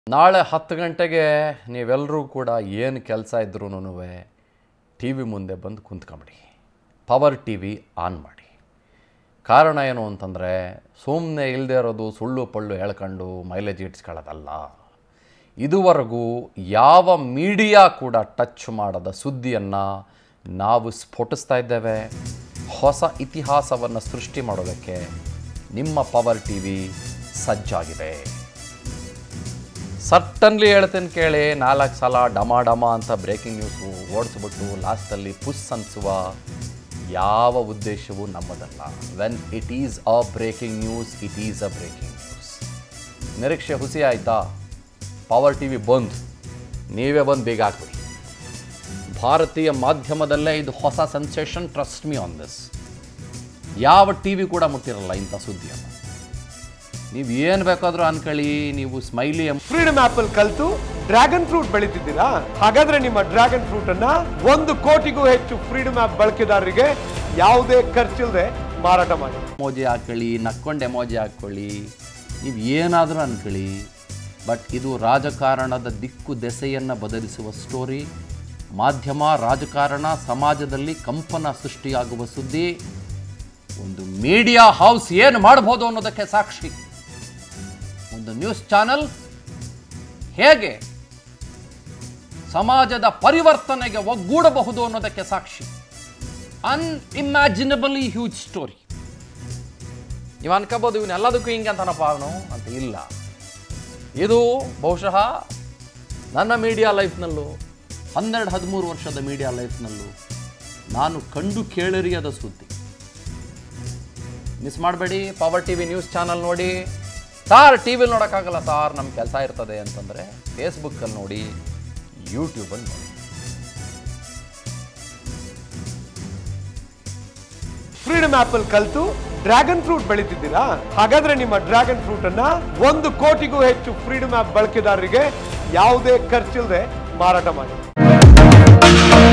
ನಾಳೆ ಹತ್ತು ಗಂಟೆಗೆ ನೀವೆಲ್ಲರೂ ಕೂಡ ಏನು ಕೆಲಸ ಇದ್ರೂ ಟಿ ವಿ ಮುಂದೆ ಬಂದು ಕುಂತ್ಕೊಂಬಿಡಿ ಪವರ್ ಟಿ ವಿ ಆನ್ ಮಾಡಿ ಕಾರಣ ಏನು ಅಂತಂದರೆ ಸುಮ್ಮನೆ ಇಲ್ಲದೆ ಇರೋದು ಸುಳ್ಳು ಪಳ್ಳು ಹೇಳ್ಕೊಂಡು ಮೈಲೇಜ್ ಇಟ್ಸ್ಕೊಳ್ಳೋದಲ್ಲ ಇದುವರೆಗೂ ಯಾವ ಮೀಡಿಯಾ ಕೂಡ ಟಚ್ ಮಾಡದ ಸುದ್ದಿಯನ್ನು ನಾವು ಸ್ಫೋಟಿಸ್ತಾ ಇದ್ದೇವೆ ಹೊಸ ಇತಿಹಾಸವನ್ನು ಸೃಷ್ಟಿ ಮಾಡೋದಕ್ಕೆ ನಿಮ್ಮ ಪವರ್ ಟಿ ವಿ ಸಜ್ಜಾಗಿದೆ ಸಟ್ಟನ್ಲಿ ಹೇಳ್ತೇನೆ ಕೇಳಿ ನಾಲ್ಕು ಸಲ ಡಮ ಡಮ ಅಂತ ಬ್ರೇಕಿಂಗ್ ನ್ಯೂಸು ಓಡಿಸ್ಬಿಟ್ಟು ಲಾಸ್ಟಲ್ಲಿ ಪುಸ್ ಅನ್ಸುವ ಯಾವ ಉದ್ದೇಶವೂ ನಮ್ಮದಲ್ಲ when it is a breaking news it is a breaking news ನಿರೀಕ್ಷೆ ಹುಸಿ ಆಯಿತಾ ಪವರ್ ಟಿ ವಿ ಬಂದ್ ನೀವೇ ಬಂದು ಬೇಗ ಹಾಕ್ಬಿಡಿ ಭಾರತೀಯ ಮಾಧ್ಯಮದಲ್ಲೇ ಇದು ಹೊಸ sensation trust me on this ಯಾವ ಟಿ ವಿ ಕೂಡ ಮುಟ್ಟಿರಲ್ಲ ಇಂಥ ಸುದ್ದಿಯನ್ನು ನೀವು ಏನು ಬೇಕಾದರೂ ಅನ್ಕೊಳ್ಳಿ ನೀವು ಸ್ಮೈಲಿ ಫ್ರೀಡಮ್ ಆಪ್ ಅಲ್ಲಿ ಕಲ್ತು ಡ್ರ್ಯಾಗನ್ ಫ್ರೂಟ್ ಬೆಳೀತಿದ್ದೀರಾ ಹಾಗಾದ್ರೆ ನಿಮ್ಮ ಡ್ರ್ಯಾಗನ್ ಫ್ರೂಟ್ ಅನ್ನ ಒಂದು ಕೋಟಿಗೂ ಹೆಚ್ಚು ಫ್ರೀಡಮ್ ಆಪ್ ಬಳಕೆದಾರರಿಗೆ ಯಾವುದೇ ಖರ್ಚಿಲ್ಲದೆ ಮಾರಾಟ ಮಾಡಿ ಎಮೋಜಿ ಹಾಕೊಳ್ಳಿ ನಕ್ಕೊಂಡು ಎಮೋಜಿ ಹಾಕ್ಕೊಳ್ಳಿ ನೀವು ಏನಾದರೂ ಅನ್ಕೊಳ್ಳಿ ಬಟ್ ಇದು ರಾಜಕಾರಣದ ದಿಕ್ಕು ದೆಸೆಯನ್ನು ಬದಲಿಸುವ ಸ್ಟೋರಿ ಮಾಧ್ಯಮ ರಾಜಕಾರಣ ಸಮಾಜದಲ್ಲಿ ಕಂಪನ ಸೃಷ್ಟಿಯಾಗುವ ಸುದ್ದಿ ಒಂದು ಮೀಡಿಯಾ ಹೌಸ್ ಏನು ಮಾಡ್ಬೋದು ಅನ್ನೋದಕ್ಕೆ ಸಾಕ್ಷಿ ಒಂದು ನ್ಯೂಸ್ ಚಾನಲ್ ಹೇಗೆ ಸಮಾಜದ ಪರಿವರ್ತನೆಗೆ ಒಗ್ಗೂಡಬಹುದು ಅನ್ನೋದಕ್ಕೆ ಸಾಕ್ಷಿ ಅನ್ಇಮ್ಯಾಜಿನಬಲಿ ಹ್ಯೂಜ್ ಸ್ಟೋರಿ ನೀವು ಅನ್ಕೋಬೋದು ಇವನ್ನೆಲ್ಲದಕ್ಕೂ ಹಿಂಗೆ ಅಂತಾನಪ್ಪ ಅವನು ಅಂತ ಇಲ್ಲ ಇದು ಬಹುಶಃ ನನ್ನ ಮೀಡಿಯಾ ಲೈಫ್ನಲ್ಲೂ ಹನ್ನೆರಡು ಹದಿಮೂರು ವರ್ಷದ ಮೀಡಿಯಾ ಲೈಫ್ನಲ್ಲೂ ನಾನು ಕಂಡು ಕೇಳರಿಯದ ಸುದ್ದಿ ಮಿಸ್ ಮಾಡಬೇಡಿ power T V news channel ನೋಡಿ ಸಾರ್ ಟಿ ವಿಲಿ ನೋಡೋಕ್ಕಾಗಲ್ಲ ಸಾರ್ ನಮ್ಮ ಕೆಲಸ ಇರ್ತದೆ ಅಂತಂದರೆ ಫೇಸ್ಬುಕ್ಕಲ್ಲಿ ನೋಡಿ ಯೂಟ್ಯೂಬಲ್ಲಿ ನೋಡಿ ಫ್ರೀಡಮ್ ಆಪ್ ಅಲ್ಲಿ ಕಲ್ತು ಡ್ರ್ಯಾಗನ್ ಫ್ರೂಟ್ ಬೆಳೀತಿದ್ದೀರಾ ಹಾಗಾದ್ರೆ ನಿಮ್ಮ ಡ್ರ್ಯಾಗನ್ ಫ್ರೂಟ್ ಅನ್ನ ಒಂದು ಕೋಟಿಗೂ ಹೆಚ್ಚು ಫ್ರೀಡಮ್ ಆಪ್ ಬಳಕೆದಾರರಿಗೆ ಯಾವುದೇ ಖರ್ಚಿಲ್ಲದೆ ಮಾರಾಟ ಮಾಡಿ